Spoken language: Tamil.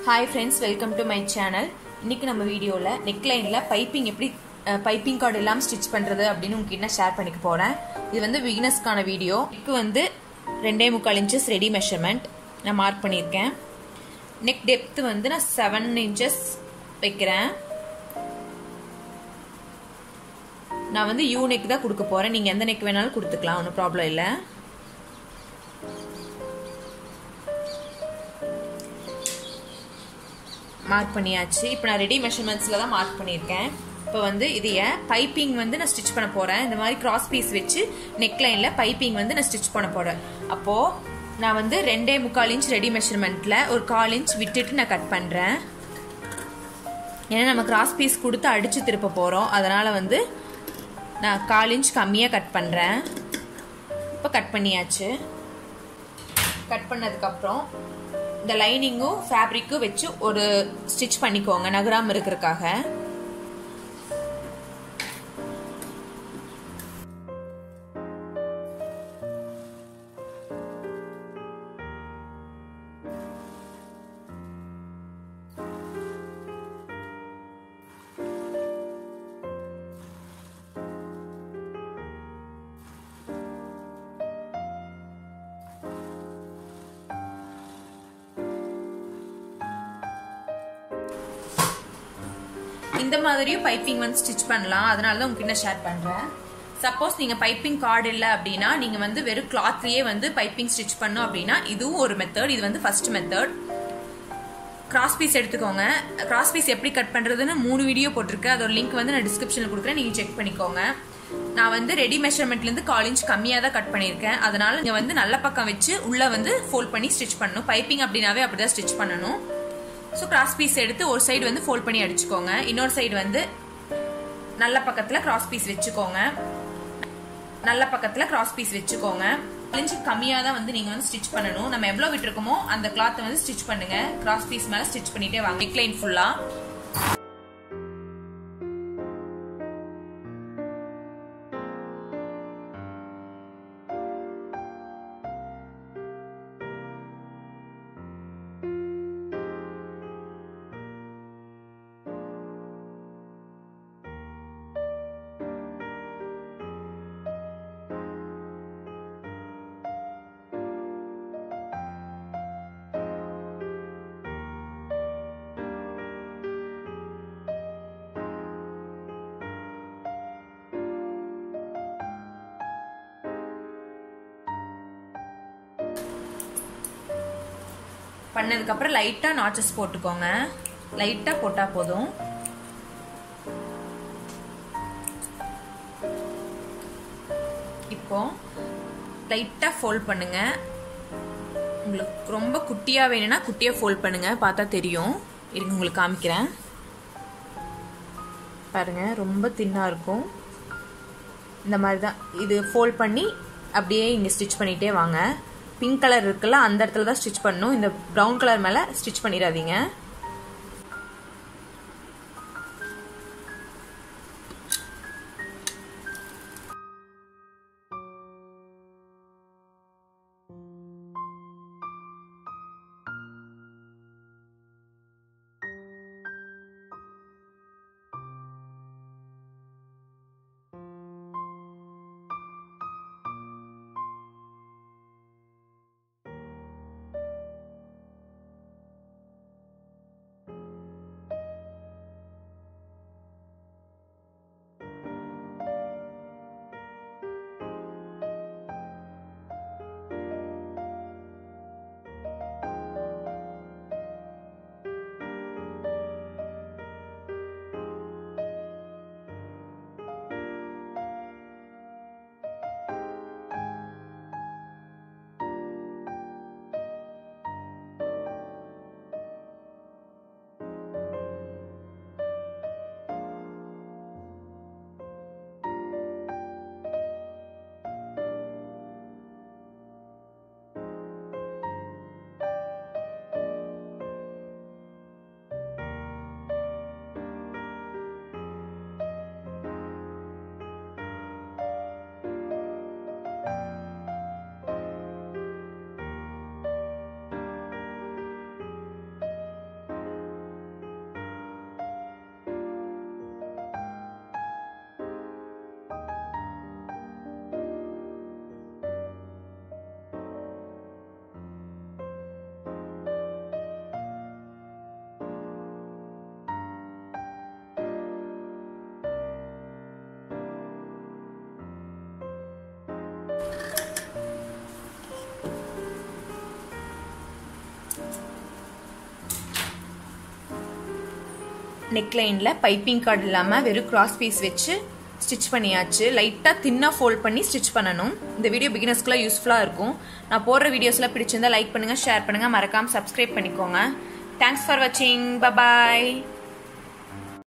hi friends welcome to my channel இன்னைக்கு நம்ம வீடியோவில் நெக்லைனில் பைப்பிங் எப்படி பைப்பிங் கார்டு எல்லாம் ஸ்டிச் பண்ணுறது அப்படின்னு உங்ககிட்ட ஷேர் பண்ணிக்க போகிறேன் இது வந்து பிகினஸ்க்கான வீடியோ நெக்கு வந்து ரெண்டே முக்கால் இன்ச்சஸ் ரெடி மெஷர்மெண்ட் நான் மார்க் பண்ணியிருக்கேன் நெக் டெப்த் வந்து நான் செவன் இன்ச்சஸ் வைக்கிறேன் நான் வந்து யூ நெக் தான் கொடுக்க போகிறேன் நீங்கள் எந்த நெக் வேணாலும் கொடுத்துக்கலாம் ஒன்றும் ப்ராப்ளம் இல்லை மார்க் பண்ணியாச்சு இப்போ நான் ரெடி மெஷர்மெண்ட்ஸில் தான் மார்க் பண்ணியிருக்கேன் இப்போ வந்து இதைய பைப்பிங் வந்து நான் ஸ்டிச் பண்ண போகிறேன் இந்த மாதிரி கிராஸ் பீஸ் வச்சு நெக்லைனில் பைப்பிங் வந்து நான் ஸ்டிச் பண்ண போகிறேன் அப்போது நான் வந்து ரெண்டே முக்கால் இன்ச் ரெடி மெஷர்மெண்ட்டில் ஒரு கால் இன்ச் விட்டுட்டு நான் கட் பண்ணுறேன் ஏன்னா நம்ம கிராஸ் பீஸ் கொடுத்து அடித்து திருப்ப போகிறோம் அதனால் வந்து நான் கால் இன்ச் கம்மியாக கட் பண்ணுறேன் இப்போ கட் பண்ணியாச்சு கட் பண்ணதுக்கப்புறம் இந்த லைனிங்கும் ஃபேப்ரிக்கும் வச்சு ஒரு ஸ்டிச் பண்ணிக்கோங்க நகராமல் இருக்கிறதுக்காக இந்த மாதிரியும் பைப்பிங் வந்து ஸ்டிச் பண்ணலாம் அதனால தான் உங்ககிட்ட ஷேர் பண்ணுறேன் சப்போஸ் நீங்கள் பைப்பிங் கார்டு இல்லை அப்படின்னா நீங்கள் வந்து வெறும் கிளாத்லேயே வந்து பைப்பிங் ஸ்டிச் பண்ணும் அப்படின்னா இதுவும் ஒரு மெத்தட் இது வந்து ஃபர்ஸ்ட் மெத்தட் கிராஸ் பீஸ் எடுத்துக்கோங்க கிராஸ் பீஸ் எப்படி கட் பண்ணுறதுன்னு மூணு வீடியோ போட்டிருக்கேன் அதோட லிங்க் வந்து நான் டிஸ்கிரிப்ஷனில் கொடுக்குறேன் நீங்கள் செக் பண்ணிக்கோங்க நான் வந்து ரெடி மெஷர்மெண்ட்லேருந்து கால் இன்ச் கம்மியாக தான் கட் பண்ணியிருக்கேன் அதனால நீங்கள் வந்து நல்ல பக்கம் வச்சு உள்ளே வந்து ஃபோல்ட் பண்ணி ஸ்டிச் பண்ணணும் பைப்பிங் அப்படின்னாவே அப்படி தான் ஸ்டிச் பண்ணணும் ஸோ கிராஸ் பீஸ் எடுத்து ஒரு சைடு வந்து ஃபோல்ட் பண்ணி அடிச்சுக்கோங்க இன்னொரு சைடு வந்து நல்ல பக்கத்தில் கிராஸ் பீஸ் வச்சுக்கோங்க நல்ல பக்கத்தில் கிராஸ் பீஸ் வச்சுக்கோங்க இன்ச்சு கம்மியாக தான் வந்து நீங்கள் வந்து ஸ்டிச் பண்ணணும் நம்ம எவ்வளோ விட்டுருக்கோமோ அந்த கிளாத்தை வந்து ஸ்டிச் பண்ணுங்க கிராஸ் பீஸ் மேலே ஸ்டிச் பண்ணிட்டே வாங்க நெக்லைன் ஃபுல்லாக பண்ணதுக்கப்புறம் லைட்டாக நாச்சஸ் போட்டுக்கோங்க லைட்டாக போட்டால் போதும் இப்போ லைட்டாக ஃபோல்ட் பண்ணுங்க உங்களுக்கு ரொம்ப குட்டியாக வேணும்னா குட்டியாக ஃபோல்ட் பண்ணுங்க பார்த்தா தெரியும் இருங்க உங்களுக்கு காமிக்கிறேன் பாருங்க ரொம்ப தின்னாக இருக்கும் இந்த மாதிரி தான் இது ஃபோல்ட் பண்ணி அப்படியே இங்கே ஸ்டிச் பண்ணிகிட்டே வாங்க பிங்க் கலர் இருக்குல்ல அந்த இடத்துல தான் ஸ்டிச் பண்ணணும் இந்த ப்ரௌன் கலர் மேலே ஸ்டிச் பண்ணிடாதீங்க நெக்லைனில் பைப்பிங் கார்டு இல்லாமல் வெறும் கிராஸ் பீஸ் வச்சு ஸ்டிச் பண்ணியாச்சு லைட்டாக தின்னாக ஃபோல்ட் பண்ணி ஸ்டிச் பண்ணணும் இந்த வீடியோ பிகினர்ஸ்க்குலாம் யூஸ்ஃபுல்லாக இருக்கும் நான் போடுற வீடியோஸ்லாம் பிடிச்சிருந்தா லைக் பண்ணுங்கள் ஷேர் பண்ணுங்கள் மறக்காமல் சப்ஸ்கிரைப் பண்ணிக்கோங்க தேங்க்ஸ் ஃபார் வாட்சிங் பபாய்